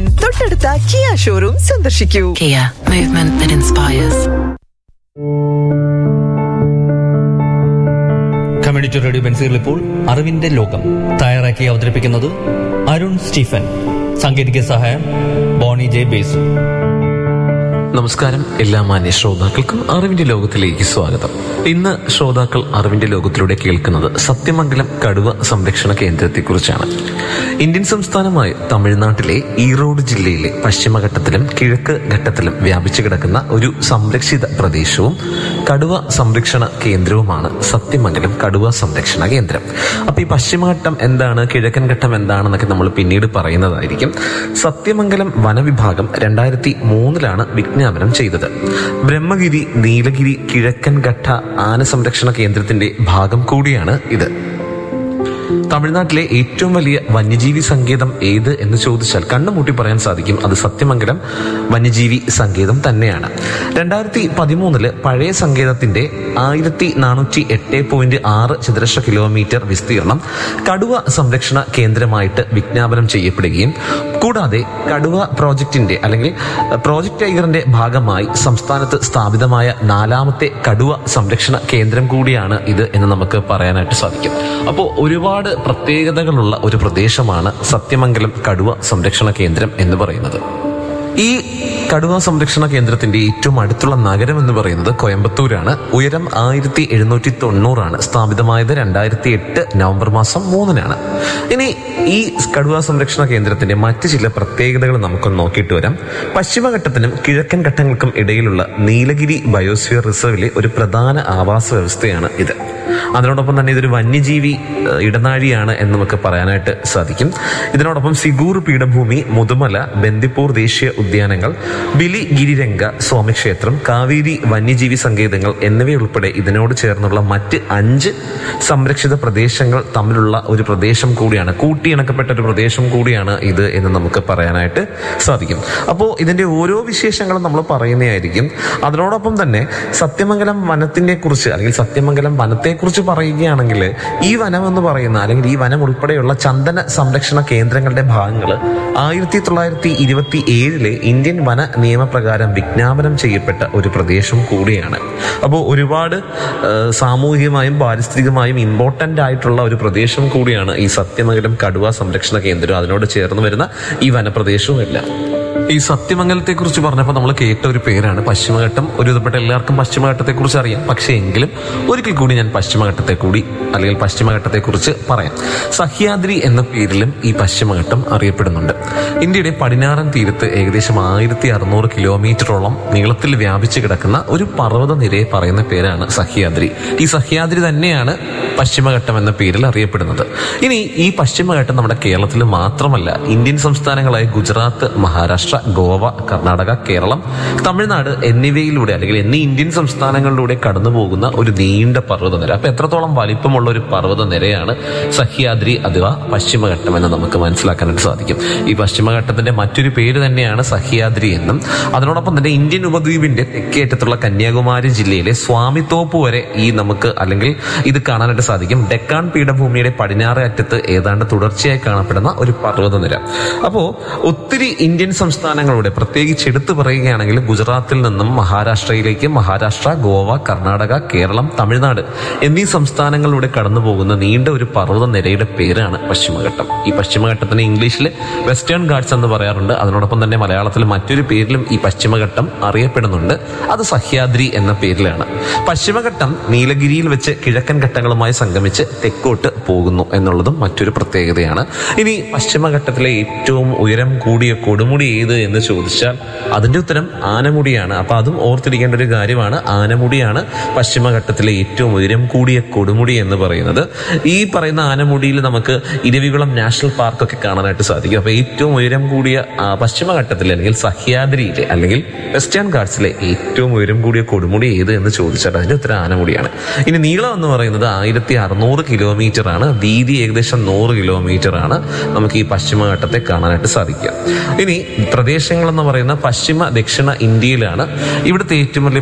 ഉടൻ തൊട്ടടുത്ത Kia showroom സന്ദർശിക്കൂ Kia, movement that inspires. Community radio ബെൻസുകൾ ഇപ്പോൾ അറിവിന്റെ ലോകം തയ്യാറാക്കി അവതരിപ്പിക്കുന്നത് അരുൺ സ്റ്റീഫൻ സാങ്കേതിക സഹായം ബോണി ജെ ബേസു നമസ്കാരം എല്ലാ മാന്യ ശ്രോതാക്കൾക്കും അറിവിന്റെ ലോകത്തിലേക്ക് സ്വാഗതം ഇന്ന് ശ്രോതാക്കൾ അറിവിന്റെ ലോകത്തിലൂടെ കേൾക്കുന്നത് സത്യമംഗലം കടുവ സംരക്ഷണ കേന്ദ്രത്തെക്കുറിച്ചാണ് ഇന്ത്യൻ സംസ്ഥാനമായ തമിഴ്നാട്ടിലെ ഈറോഡ് ജില്ലയിലെ പശ്ചിമഘട്ടത്തിലും കിഴക്ക് ഘട്ടത്തിലും വ്യാപിച്ചു കിടക്കുന്ന ഒരു സംരക്ഷിത പ്രദേശവും കടുവ സംരക്ഷണ കേന്ദ്രവുമാണ് സത്യമംഗലം കടുവ സംരക്ഷണ കേന്ദ്രം അപ്പൊ ഈ പശ്ചിമഘട്ടം എന്താണ് കിഴക്കൻ ഘട്ടം എന്താണെന്നൊക്കെ നമ്മൾ പിന്നീട് പറയുന്നതായിരിക്കും സത്യമംഗലം വനവിഭാഗം രണ്ടായിരത്തി മൂന്നിലാണ് വിജ്ഞാപനം ചെയ്തത് ബ്രഹ്മഗിരി നീലഗിരി കിഴക്കൻ ഘട്ട ആന സംരക്ഷണ കേന്ദ്രത്തിന്റെ ഭാഗം കൂടിയാണ് ഇത് തമിഴ്നാട്ടിലെ ഏറ്റവും വലിയ വന്യജീവി സങ്കേതം ഏത് എന്ന് ചോദിച്ചാൽ കണ്ണുമൂട്ടി പറയാൻ സാധിക്കും അത് സത്യമംഗലം വന്യജീവി സങ്കേതം തന്നെയാണ് രണ്ടായിരത്തി പതിമൂന്നില് പഴയ സങ്കേതത്തിന്റെ ആയിരത്തി നാനൂറ്റി എട്ട് പോയിന്റ് ആറ് ചതുരശ്ര കിലോമീറ്റർ വിസ്തീർണം കടുവ സംരക്ഷണ കേന്ദ്രമായിട്ട് വിജ്ഞാപനം ചെയ്യപ്പെടുകയും കൂടാതെ കടുവ പ്രോജക്റ്റിന്റെ അല്ലെങ്കിൽ പ്രോജക്ട് ടൈഗറിന്റെ ഭാഗമായി സംസ്ഥാനത്ത് സ്ഥാപിതമായ നാലാമത്തെ കടുവ സംരക്ഷണ കേന്ദ്രം കൂടിയാണ് ഇത് എന്ന് നമുക്ക് പറയാനായിട്ട് സാധിക്കും അപ്പോൾ ഒരുപാട് പ്രത്യേകതകളുള്ള ഒരു പ്രദേശമാണ് സത്യമംഗലം കടുവ സംരക്ഷണ കേന്ദ്രം എന്ന് പറയുന്നത് ഈ കടുവ സംരക്ഷണ കേന്ദ്രത്തിന്റെ ഏറ്റവും അടുത്തുള്ള നഗരം എന്ന് പറയുന്നത് കോയമ്പത്തൂരാണ് ഉയരം ആയിരത്തി എഴുന്നൂറ്റി തൊണ്ണൂറാണ് സ്ഥാപിതമായത് രണ്ടായിരത്തി എട്ട് നവംബർ മാസം മൂന്നിനാണ് ഇനി ഈ കടുവ സംരക്ഷണ കേന്ദ്രത്തിന്റെ മറ്റ് ചില പ്രത്യേകതകൾ നമുക്കൊന്ന് നോക്കിയിട്ട് വരാം പശ്ചിമഘട്ടത്തിനും കിഴക്കൻ ഘട്ടങ്ങൾക്കും ഇടയിലുള്ള നീലഗിരി ബയോസ്ഫിയർ റിസർവിലെ ഒരു പ്രധാന ആവാസ വ്യവസ്ഥയാണ് ഇത് അതിനോടൊപ്പം തന്നെ ഇതൊരു വന്യജീവി ഏഹ്, ഇടനാഴിയാണ് എന്ന് നമുക്ക് പറയാനായിട്ട് സാധിക്കും ഇതിനോടൊപ്പം സിഗൂർ പീഠഭൂമി മുതുമല ബന്ദിപ്പൂർ ദേശീയ ഉദ്യാനങ്ങൾ ബിലി ഗിരിരംഗ സ്വാമിക്ഷേത്രം കാവേരി വന്യജീവി സങ്കേതങ്ങൾ എന്നിവയുൾപ്പെടെ ഇതിനോട് ചേർന്നുള്ള മറ്റ് അഞ്ച് സംരക്ഷിത പ്രദേശങ്ങൾ തമ്മിലുള്ള ഒരു പ്രദേശം കൂടിയാണ് കൂട്ടിയിണക്കപ്പെട്ട ഒരു പ്രദേശം കൂടിയാണ് ഇത് എന്ന് നമുക്ക് പറയാനായിട്ട് സാധിക്കും അപ്പോൾ ഇതിന്റെ ഓരോ വിശേഷങ്ങളും നമ്മൾ പറയുന്നതായിരിക്കും അതിനോടൊപ്പം തന്നെ സത്യമംഗലം വനത്തിനെ കുറിച്ച് അല്ലെങ്കിൽ സത്യമംഗലം വനത്തെക്കുറിച്ച് പറയുകയാണെങ്കിൽ ഈ വനം എന്ന് പറയുന്ന അല്ലെങ്കിൽ ഈ വനം ഉൾപ്പെടെയുള്ള ചന്ദന സംരക്ഷണ കേന്ദ്രങ്ങളുടെ ഭാഗങ്ങൾ ആയിരത്തി തൊള്ളായിരത്തി ഇരുപത്തി ഏഴിലെ ഇന്ത്യൻ വന നിയമപ്രകാരം വിജ്ഞാപനം ചെയ്യപ്പെട്ട ഒരു പ്രദേശം കൂടിയാണ് അപ്പോൾ ഒരുപാട് ആ, സാമൂഹികമായും പാരിസ്ഥിതികമായും ഇമ്പോർട്ടന്റ് ആയിട്ടുള്ള ഒരു പ്രദേശം കൂടിയാണ് ഈ സത്യമംഗലം കടുവ സംരക്ഷണ കേന്ദ്രം അതിനോട് ചേർന്ന് വരുന്ന ഈ വനപ്രദേശവും എല്ലാം ഈ സത്യമംഗലത്തെ കുറിച്ച് പറഞ്ഞപ്പോൾ നമ്മൾ കേട്ട ഒരു പേരാണ് പശ്ചിമഘട്ടം ഒരു വിധപ്പെട്ട എല്ലാവർക്കും പശ്ചിമഘട്ടത്തെ കുറിച്ച് അറിയാം പക്ഷേ എങ്കിലും ഒരിക്കൽ കൂടി ഞാൻ പശ്ചിമഘട്ടത്തെ കൂടി അല്ലെങ്കിൽ പശ്ചിമഘട്ടത്തെ കുറിച്ച് പറയാം സഹ്യാദ്രി എന്ന പേരിലും ഈ പശ്ചിമഘട്ടം അറിയപ്പെടുന്നുണ്ട് ഇന്ത്യയുടെ പടിഞ്ഞാറൻ തീരത്ത് ഏകദേശം ആയിരത്തി അറുന്നൂറ് കിലോമീറ്ററോളം നീളത്തിൽ വ്യാപിച്ചു കിടക്കുന്ന ഒരു പർവ്വത നിരയെ പറയുന്ന പേരാണ് സഹ്യാദ്രി ഈ സഹ്യാദ്രി തന്നെയാണ് പശ്ചിമഘട്ടം എന്ന പേരിൽ അറിയപ്പെടുന്നത് ഇനി ഈ പശ്ചിമഘട്ടം നമ്മുടെ കേരളത്തിൽ മാത്രമല്ല ഇന്ത്യൻ സംസ്ഥാനങ്ങളായ ഗുജറാത്ത് മഹാരാഷ്ട്ര ഗോവ കർണാടക കേരളം തമിഴ്നാട് എന്നിവയിലൂടെ അല്ലെങ്കിൽ എന്നീ ഇന്ത്യൻ സംസ്ഥാനങ്ങളിലൂടെ കടന്നു പോകുന്ന ഒരു നീണ്ട പർവ്വതനിര അപ്പൊ എത്രത്തോളം വലിപ്പമുള്ള ഒരു പർവ്വതനിരയാണ് സഹ്യാദ്രി അഥവാ പശ്ചിമഘട്ടം എന്ന് നമുക്ക് മനസ്സിലാക്കാനായിട്ട് സാധിക്കും ഈ പശ്ചിമഘട്ടത്തിന്റെ മറ്റൊരു പേര് തന്നെയാണ് സഹ്യാദ്രി എന്നും അതിനോടൊപ്പം തന്നെ ഇന്ത്യൻ ഉപദ്വീപിന്റെ തെക്കേറ്റത്തുള്ള കന്യാകുമാരി ജില്ലയിലെ സ്വാമിത്തോപ്പ് വരെ ഈ നമുക്ക് അല്ലെങ്കിൽ ഇത് കാണാനായിട്ട് സാധിക്കും ഡെക്കാൻ പീഠഭൂമിയുടെ പടിഞ്ഞാറ് അറ്റത്ത് ഏതാണ്ട് തുടർച്ചയായി കാണപ്പെടുന്ന ഒരു പർവ്വതനിര അപ്പോ ഒത്തിരി ഇന്ത്യൻ സംസ്ഥാനങ്ങളുടെ പ്രത്യേകിച്ച് എടുത്തു പറയുകയാണെങ്കിൽ ഗുജറാത്തിൽ നിന്നും മഹാരാഷ്ട്രയിലേക്ക് മഹാരാഷ്ട്ര ഗോവ കർണാടക കേരളം തമിഴ്നാട് എന്നീ സംസ്ഥാനങ്ങളിലൂടെ കടന്നു പോകുന്ന നീണ്ട ഒരു പർവ്വത നിരയുടെ പേരാണ് പശ്ചിമഘട്ടം ഈ പശ്ചിമഘട്ടത്തിന് ഇംഗ്ലീഷിൽ വെസ്റ്റേൺ ഗാർഡ്സ് എന്ന് പറയാറുണ്ട് അതിനോടൊപ്പം തന്നെ മലയാളത്തിൽ മറ്റൊരു പേരിലും ഈ പശ്ചിമഘട്ടം അറിയപ്പെടുന്നുണ്ട് അത് സഹ്യാദ്രി എന്ന പേരിലാണ് പശ്ചിമഘട്ടം നീലഗിരിയിൽ വെച്ച് കിഴക്കൻ ഘട്ടങ്ങളുമായി സംഗമിച്ച് തെക്കോട്ട് പോകുന്നു എന്നുള്ളതും മറ്റൊരു പ്രത്യേകതയാണ് ഇനി പശ്ചിമഘട്ടത്തിലെ ഏറ്റവും ഉയരം കൂടിയ കൊടുമുടി ഏത് എന്ന് ചോദിച്ചാൽ അതിന്റെ ഉത്തരം ആനമുടിയാണ് അപ്പൊ അതും ഓർത്തിരിക്കേണ്ട ഒരു കാര്യമാണ് ആനമുടിയാണ് പശ്ചിമഘട്ടത്തിലെ ഏറ്റവും ഉയരം കൂടിയ കൊടുമുടി എന്ന് പറയുന്നത് ഈ പറയുന്ന ആനമുടിയിൽ നമുക്ക് ഇരവികുളം നാഷണൽ പാർക്കൊക്കെ കാണാനായിട്ട് സാധിക്കും അപ്പൊ ഏറ്റവും ഉയരം കൂടിയ ആ, പശ്ചിമഘട്ടത്തിലെ അല്ലെങ്കിൽ സഹ്യാദ്രിയിലെ അല്ലെങ്കിൽ വെസ്റ്റേൺ ഗാർഡ്സിലെ ഏറ്റവും ഉയരം കൂടിയ കൊടുമുടി ഏത് എന്ന് ചോദിച്ചാൽ അതിന്റെ ഉത്തരം ആനമുടിയാണ് ഇനി നീളം എന്ന് പറയുന്നത് ആയിരത്തി അറുന്നൂറ് കിലോമീറ്റർ ആണ് വീതി ഏകദേശം നൂറ് കിലോമീറ്റർ ആണ് നമുക്ക് ഈ പശ്ചിമഘട്ടത്തെ കാണാനായിട്ട് സാധിക്കുക ഇനി പ്രദേശങ്ങൾ എന്ന് പറയുന്ന പശ്ചിമ ദക്ഷിണ ഇന്ത്യയിലാണ് ഇവിടുത്തെ ഏറ്റവും വലിയ